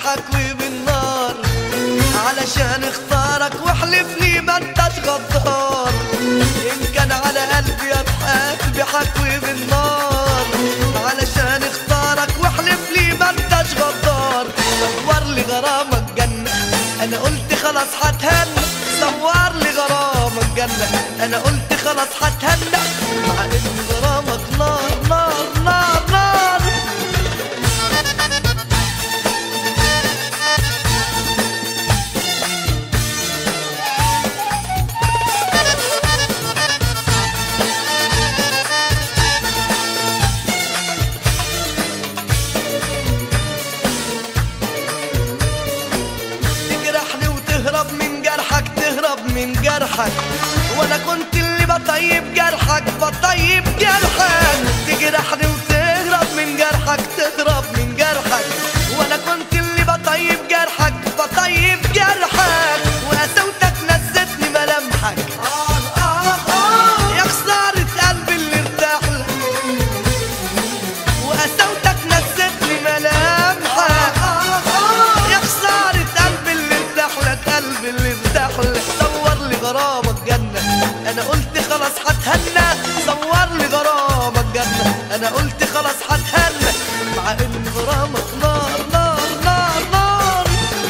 بالحكوي بالنار علشان اختارك واحلفني ما انتش غدار ان كان على قلبي اضحك بحكوي بالنار علشان اختارك واحلفني ما انتش غدار صور لي غرامك جنة انا قلت خلاص هتهنى صور لي غرامك جنة انا قلت خلاص هتهنى مع ان غرامك نار نار نار نار تجرحني وتهرب من جرحك تهرب من جرحك وانا كنت اللي بطيب جرحك بطيب جرحك تجرحني وتهرب من جرحك تهرب من جرحك وانا كنت اللي بطيب جرحك بطيب جرحك وقسوتك نزتني ملامحك يا خسارة قلبي اللي ارتاح لك وقسوتك نزتني ملامحك يا خسارة قلبي اللي ارتاح لك قلبي اللي ارتاح لك صور لي غرامك جنة انا قلت خلاص هتهنى صور لي غرامك جنة انا قلت خلاص هتهنى مع ان غرامك نار نار نار نار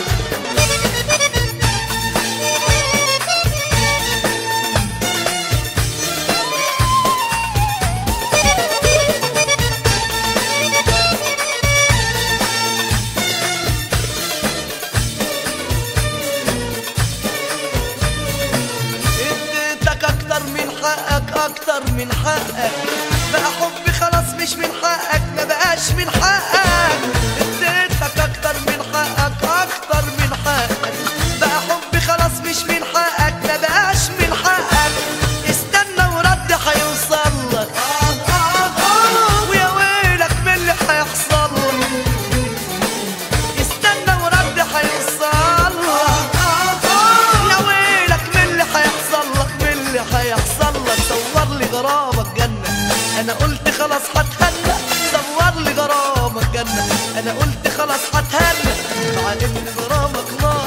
اديتك اكتر من حقك اكتر من حقك بقى حبي خلاص مش من حقك ما بقاش من حقك اديتك اكتر من حقك اكتر من حقك بقى حبي خلاص مش من حقك ما بقاش من حقك استنى ورد هيوصل لك ويا ويلك من اللي هيحصل لك استنى ورد هيوصل لك يا ويلك من اللي هيحصل لك من اللي هيحصل لك صور لي غرامك جنة انا قلت خلاص هتهنى صور لي غرامك جنة انا قلت خلاص هتهنى مع ان غرامك نار